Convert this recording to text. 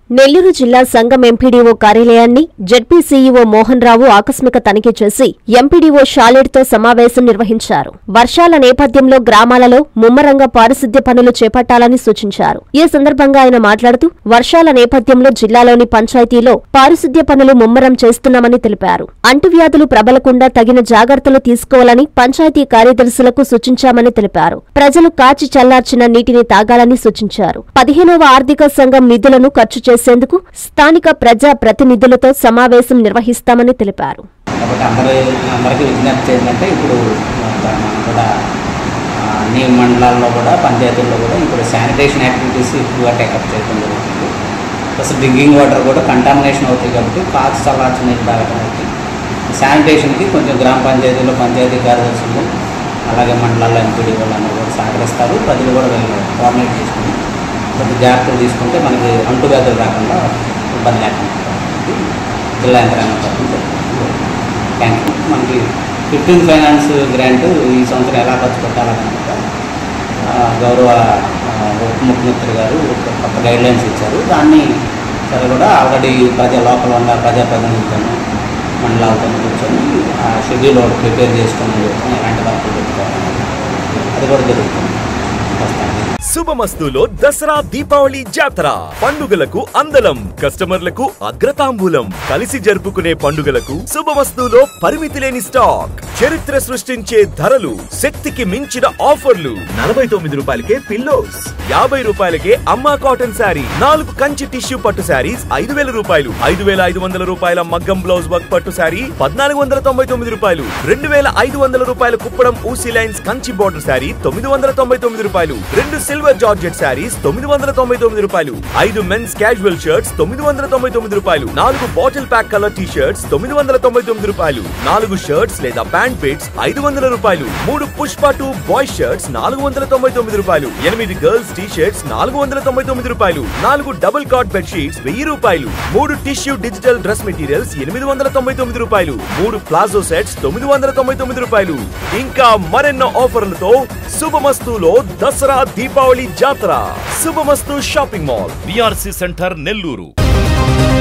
నెల్లూరు జిల్లా సంఘం ఎంపీడీఓ కార్యాలయాన్ని జడ్పీ సీఈఓ మోహన్ రావు ఆకస్మిక తనిఖీ చేసి ఎంపీడీఓ షాలేడ్తో సమావేశం నిర్వహించారు వర్షాల నేపథ్యంలో గ్రామాలలో ముమ్మరంగా పారిశుద్ధ్య పనులు చేపట్టాలని సూచించారు ఈ సందర్భంగా ఆయన మాట్లాడుతూ వర్షాల నేపథ్యంలో జిల్లాలోని పంచాయతీలో పారిశుద్ధ్య పనులు ముమ్మరం చేస్తున్నామని తెలిపారు అంటువ్యాధులు ప్రబలకుండా తగిన జాగ్రత్తలు తీసుకోవాలని పంచాయతీ కార్యదర్శులకు సూచించామని తెలిపారు ప్రజలు కాచి చల్లార్చిన నీటిని తాగాలని సూచించారు పదిహేనవ ఆర్థిక సంఘం నిధులను ఖర్చు చేసేందుకు స్థానిక ప్రజా ప్రతినిధులతో సమావేశం నిర్వహిస్తామని తెలిపారు కాబట్టి అందరూ అందరికీ విజ్ఞప్తి ఏంటంటే ఇప్పుడు మనం కూడా ఆ, అన్ని మండలాల్లో కూడా పంచాయతీల్లో కూడా ఇప్పుడు శానిటేషన్ యాక్టివిటీస్ ఎక్కువగా టేకప్ చేయడం జరుగుతుంది ప్లస్ డ్రింకింగ్ వాటర్ కూడా కంటామినేషన్ అవుతాయి కాబట్టి కాచి చల్లార్చిన నీళ్ళు తాగటం అవుతుంది శానిటేషన్కి కొంచెం గ్రామ పంచాయతీలో పంచాయతీ కార్యదర్శులు అలాగే మండలాల్లో ఎంపీడీ వాళ్ళందరూ కూడా సహకరిస్తారు ప్రజలు కూడా వీళ్ళు కోఆర్డినేట్ చేసుకుని కొంచెం జాగ్రత్తలు తీసుకుంటే మనకి అంటువ్యాధులు రాకుండా ఇబ్బంది లేకుండా ఉంటుంది. జిల్లా యంత్రాంగం తరఫున థ్యాంక్ యూ మనకి ఫిఫ్టీన్ ఫైనాన్స్ గ్రాంట్ ఈ సంవత్సరం ఎలా ఖర్చు పెట్టాలని కూడా, ఆ, గౌరవ ఆ, ఉప ముఖ్యమంత్రి గారు ఒక కొత్త గైడ్ లైన్స్ ఇచ్చారు దాన్ని సరే కూడా ఆల్రెడీ ప్రజా లోపల ఉన్న ప్రజాప్రతినిధులతోనూ మండలాలతో కూర్చొని ఆ షెడ్యూల్ ఒకటి ప్రిపేర్ చేసుకొని చెప్తాను ఎలాంటి వర్కులు పెట్టుకోవాలి అది కూడా జరుగుతుంది వస్తాను శుభమస్తులో దసరా దీపావళి జాతర పండుగలకు అందలం కస్టమర్లకు అగ్రతాంబూలం కలిసి జరుపుకునే పండుగలకు శుభమస్తులో పరిమితి లేని స్టాక్ చరిత్ర సృష్టించే ధరలు శక్తికి మించిన ఆఫర్లు నలభై తొమ్మిది రూపాయలకే పిల్లోస్ యాభై రూపాయలకే అమ్మా కాటన్ శారీ నాలుగు కంచి టిష్యూ పట్టు శారీస్ ఐదు వేల రూపాయలు ఐదు వేల ఐదు వందల రూపాయల మగ్గం బ్లౌజ్ వర్క్ పట్టు శారీ పద్నాలుగు వందల తొంభై తొమ్మిది రూపాయలు రెండు వేల ఐదు వందల రూపాయల కుప్పడం ఊసీ లైన్స్ కంచి బోర్డర్ శారీ తొమ్మిది వందల తొంభై తొమ్మిది రూపాయలు రెండు సిల్వర్ జార్జెట్ శారీస్ తొమ్మిది వందల తొంభై తొమ్మిది రూపాయలు ఐదు మెన్స్ క్యాజువల్ షర్ట్స్ తొమ్మిది వందల తొంభై తొమ్మిది రూపాయలు నాలుగు bottle pack colour T shirts తొమ్మిది వందల తొంభై తొమ్మిది రూపాయలు నాలుగు షర్ట్స్ లేదా ప్యాంట్ పిట్స్ ఐదు వందల రూపాయలు మూడు పుష్ప టూ బాయ్ షర్ట్స్ నాలుగు వందల తొంభై తొమ్మిది రూపాయలు ఎనిమిది గర్ల్స్ టీ షర్ట్స్ నాలుగు వందల తొంభై తొమ్మిది రూపాయలు నాలుగు డబుల్ కాట్ బెడ్ షీట్స్ వెయ్యి రూపాయలు మూడు టిష్యూ డిజిటల్ డ్రెస్ మెటీరియల్స్ ఎనిమిది వందల తొంభై తొమ్మిది రూపాయలు మూడు ప్లాజో సెట్స్ తొమ్మిది వందల తొంభై తొమ్మిది రూపాయలు ఇంకా మరెన్నో ఆఫర్లతో శుభమస్తులో దసరా దీపావళి జాతర Subhamasthu shopping mall VRC centre Nellore